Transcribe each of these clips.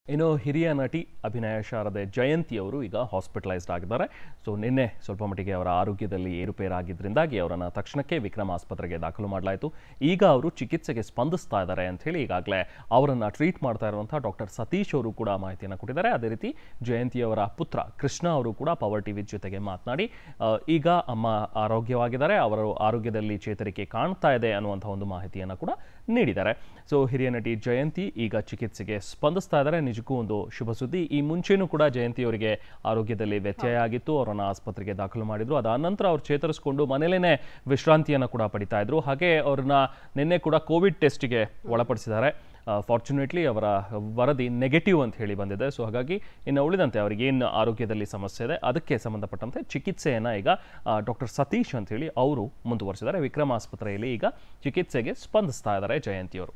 ಇನ್ನು ಹಿರಿಯ ನಟಿ ಅಭಿನಯ ಶಾರದೆ ಜಯಂತಿ ಅವರು ಈಗ ಹಾಸ್ಪಿಟಲೈಸ್ಡ್ ಆಗಿದ್ದಾರೆ ಸೊ ನಿನ್ನೆ ಸ್ವಲ್ಪ ಮಟ್ಟಿಗೆ ಅವರ ಆರೋಗ್ಯದಲ್ಲಿ ಏರುಪೇರಾಗಿದ್ದರಿಂದಾಗಿ ಅವರನ್ನು ತಕ್ಷಣಕ್ಕೆ ವಿಕ್ರಮ್ ಆಸ್ಪತ್ರೆಗೆ ದಾಖಲು ಮಾಡಲಾಯಿತು ಈಗ ಅವರು ಚಿಕಿತ್ಸೆಗೆ ಸ್ಪಂದಿಸ್ತಾ ಇದ್ದಾರೆ ಅಂತ ಹೇಳಿ ಈಗಾಗಲೇ ಅವರನ್ನು ಟ್ರೀಟ್ ಮಾಡ್ತಾ ಇರುವಂಥ ಡಾಕ್ಟರ್ ಸತೀಶ್ ಅವರು ಕೂಡ ಮಾಹಿತಿಯನ್ನು ಕೊಟ್ಟಿದ್ದಾರೆ ಅದೇ ರೀತಿ ಜಯಂತಿ ಅವರ ಪುತ್ರ ಕೃಷ್ಣ ಅವರು ಕೂಡ ಪವರ್ ಟಿವಿ ಜೊತೆಗೆ ಮಾತನಾಡಿ ಆ, ಈಗ ಅಮ್ಮ ಆರೋಗ್ಯವಾಗಿದ್ದಾರೆ ಅವರ ಆರೋಗ್ಯದಲ್ಲಿ ಚೇತರಿಕೆ ಕಾಣ್ತಾ ಇದೆ ಅನ್ನುವಂಥ ಒಂದು ಮಾಹಿತಿಯನ್ನು ಕೂಡ ನೀಡಿದ್ದಾರೆ ಸೊ ಹಿರಿಯ ನಟಿ ಜಯಂತಿ ಈಗ ಚಿಕಿತ್ಸೆಗೆ ಸ್ಪಂದಿಸ್ತಾ ಇದ್ದಾರೆ ನಿಜಕ್ಕೂ ಒಂದು ಶುಭ ಸುದ್ದಿ ಈ ಮುಂಚೆನೂ ಕೂಡ ಜಯಂತಿ ಅವರಿಗೆ ಆರೋಗ್ಯದಲ್ಲಿ ವ್ಯತ್ಯಯ ಆಗಿತ್ತು ಅವರನ್ನು ಆಸ್ಪತ್ರೆಗೆ ದಾಖಲು ಮಾಡಿದ್ರು ಅದಾದ ನಂತರ ಅವ್ರು ಚೇತರಿಸಿಕೊಂಡು ಮನೇಲೇನೆ ವಿಶ್ರಾಂತಿಯನ್ನು ಕೂಡ ಪಡಿತಾ ಇದ್ರು ಹಾಗೆ ಅವ್ರನ್ನ ನಿನ್ನೆ ಕೂಡ ಕೋವಿಡ್ ಟೆಸ್ಟ್ಗೆ ಒಳಪಡಿಸಿದ್ದಾರೆ ಫಾರ್ಚುನೇಟ್ಲಿ ಅವರ ವರದಿ ನೆಗೆಟಿವ್ ಅಂತ ಹೇಳಿ ಬಂದಿದೆ ಸೊ ಹಾಗಾಗಿ ಇನ್ನು ಉಳಿದಂತೆ ಅವರಿಗೆ ಏನು ಆರೋಗ್ಯದಲ್ಲಿ ಸಮಸ್ಯೆ ಇದೆ ಅದಕ್ಕೆ ಸಂಬಂಧಪಟ್ಟಂತೆ ಚಿಕಿತ್ಸೆಯನ್ನು ಈಗ ಡಾಕ್ಟರ್ ಸತೀಶ್ ಅಂತ ಹೇಳಿ ಅವರು ಮುಂದುವರಿಸಿದ್ದಾರೆ ವಿಕ್ರಮ್ ಆಸ್ಪತ್ರೆಯಲ್ಲಿ ಈಗ ಚಿಕಿತ್ಸೆಗೆ ಸ್ಪಂದಿಸ್ತಾ ಇದ್ದಾರೆ ಜಯಂತಿಯವರು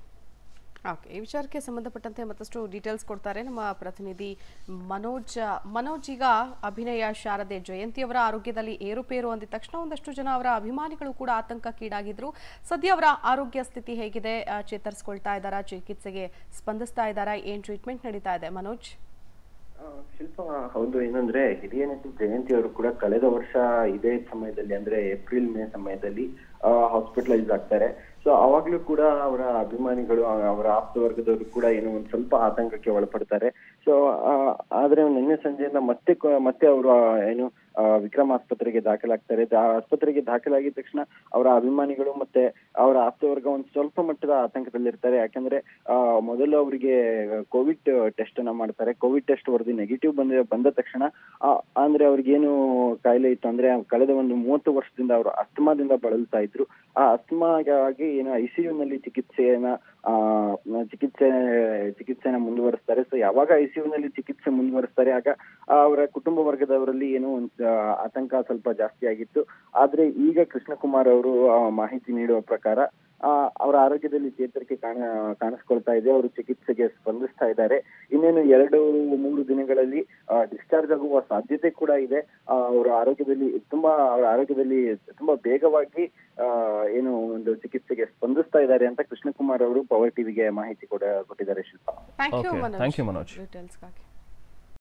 ಓಕೆ ಈ ವಿಚಾರಕ್ಕೆ ಸಂಬಂಧಪಟ್ಟಂತೆ ಮತ್ತಷ್ಟು ಡೀಟೇಲ್ಸ್ ಕೊಡ್ತಾರೆ ನಮ್ಮ ಪ್ರತಿನಿಧಿ ಮನೋಜ್ ಮನೋಜ್ ಈಗ ಅಭಿನಯ ಶಾರದೆ ಜಯಂತಿಯವರ ಆರೋಗ್ಯದಲ್ಲಿ ಏರುಪೇರು ಅಂದಿದ ತಕ್ಷಣ ಒಂದಷ್ಟು ಜನ ಅವರ ಅಭಿಮಾನಿಗಳು ಕೂಡ ಆತಂಕಕ್ಕೀಡಾಗಿದ್ರು ಸದ್ಯ ಅವರ ಆರೋಗ್ಯ ಸ್ಥಿತಿ ಹೇಗಿದೆ ಆ, ಚೇತರಿಸ್ಕೊಳ್ತಾ ಇದ್ದಾರಾ ಚಿಕಿತ್ಸೆಗೆ ಸ್ಪಂದಿಸ್ತಾ ಇದ್ದಾರಾ ಏನ್ ಟ್ರೀಟ್ಮೆಂಟ್ ನಡೀತಾ ಇದೆ ಮನೋಜ್ ಆ, ಶಿಲ್ಪ ಹೌದು ಏನಂದ್ರೆ ಹಿರಿಯ ನಟಿ ಜಯಂತಿ ಅವರು ಕೂಡ ಕಳೆದ ವರ್ಷ ಇದೇ ಸಮಯದಲ್ಲಿ ಅಂದ್ರೆ ಏಪ್ರಿಲ್ ಮೇ ಸಮಯದಲ್ಲಿ ಹಾಸ್ಪಿಟಲೈಸ್ ಆಗ್ತಾರೆ ಸೊ ಅವಾಗ್ಲೂ ಕೂಡ ಅವರ ಅಭಿಮಾನಿಗಳು ಆ, ಅವರ ಆಪ್ತ ವರ್ಗದವರು ಕೂಡ ಏನೋ ಒಂದ್ ಸ್ವಲ್ಪ ಆತಂಕಕ್ಕೆ ಒಳಪಡ್ತಾರೆ ಸೊ ಆದ್ರೆ ನಿನ್ನೆ ಸಂಜೆಯಿಂದ ಮತ್ತೆ ಕ- ಮತ್ತೆ ಅವರು ಏನು ಆ, ವಿಕ್ರಮ್ ಆಸ್ಪತ್ರೆಗೆ ದಾಖಲಾಗ್ತಾರೆ ಆ ಆಸ್ಪತ್ರೆಗೆ ದಾಖಲಾಗಿದ ತಕ್ಷಣ ಅವರ ಅಭಿಮಾನಿಗಳು ಮತ್ತೆ ಅವರ ಆಪ್ತವರ್ಗ ಒಂದ್ ಸ್ವಲ್ಪ ಮಟ್ಟದ ಆತಂಕದಲ್ಲಿರ್ತಾರೆ ಯಾಕಂದ್ರೆ ಆ, ಮೊದಲು ಅವರಿಗೆ ಕೋವಿಡ್ ಟೆಸ್ಟ್ ಅನ್ನ ಮಾಡ್ತಾರೆ ಕೋವಿಡ್ ಟೆಸ್ಟ್ ವರದಿ ನೆಗೆಟಿವ್ ಬಂದ ಬಂದ ತಕ್ಷಣ ಆ, ಅಂದ್ರೆ ಅವ್ರಿಗೇನು ಕಾಯಿಲೆ ಇತ್ತು ಅಂದ್ರೆ ಕಳೆದ ಒಂದು ಮೂವತ್ತು ವರ್ಷದಿಂದ ಅವರು ಅಸ್ತಮಾದಿಂದ ಬಳಲ್ತಾ ಇದ್ರು ಆ ಅಸ್ತಮಾಗಾಗಿ ಏನು ಐ ಸಿ ನಲ್ಲಿ ಚಿಕಿತ್ಸೆಯನ್ನ ಆ ಚಿಕಿತ್ಸೆ ಚಿಕಿತ್ಸೆನ ಮುಂದುವರಿಸ್ತಾರೆ ಸೊ ಯಾವಾಗ ಐ ಸಿ ನಲ್ಲಿ ಚಿಕಿತ್ಸೆ ಮುಂದುವರಿಸ್ತಾರೆ ಆಗ ಆ, ಅವರ ಕುಟುಂಬ ವರ್ಗದವರಲ್ಲಿ ಏನೋ ಒಂದ್ ಆ, ಆತಂಕ ಸ್ವಲ್ಪ ಜಾಸ್ತಿ ಆಗಿತ್ತು ಆದ್ರೆ ಈಗ ಕೃಷ್ಣಕುಮಾರ್ ಅವರು ಆ, ಮಾಹಿತಿ ನೀಡುವ ಪ್ರಕಾರ ಆ, ಅವರ ಆರೋಗ್ಯದಲ್ಲಿ ಚೇತರಿಕೆ ಕಾಣ ಕಾಣಿಸ್ಕೊಳ್ತಾ ಇದೆ ಅವರು ಚಿಕಿತ್ಸೆಗೆ ಸ್ಪಂದಿಸ್ತಾ ಇದ್ದಾರೆ ಇನ್ನೇನು ಎರಡು ಮೂರು ದಿನಗಳಲ್ಲಿ ಡಿಸ್ಚಾರ್ಜ್ ಆಗುವ ಸಾಧ್ಯತೆ ಕೂಡ ಇದೆ ಆ, ಅವರ ಆರೋಗ್ಯದಲ್ಲಿ ತುಂಬಾ ಅವರ ಆರೋಗ್ಯದಲ್ಲಿ ತುಂಬಾ ಬೇಗವಾಗಿ ಆ, ಏನು ಒಂದು ಚಿಕಿತ್ಸೆಗೆ ಸ್ಪಂದಿಸ್ತಾ ಇದ್ದಾರೆ ಅಂತ ಕೃಷ್ಣಕುಮಾರ್ ಅವರು ಪವರ್ ಟಿವಿಗೆ ಮಾಹಿತಿ ಕೊಡ ಕೊಟ್ಟಿದ್ದಾರೆ Shilpa thank you Okay, Manoj thank you, Manoj. ಡೀಟೇಲ್ಸ್ಗಾಗಿ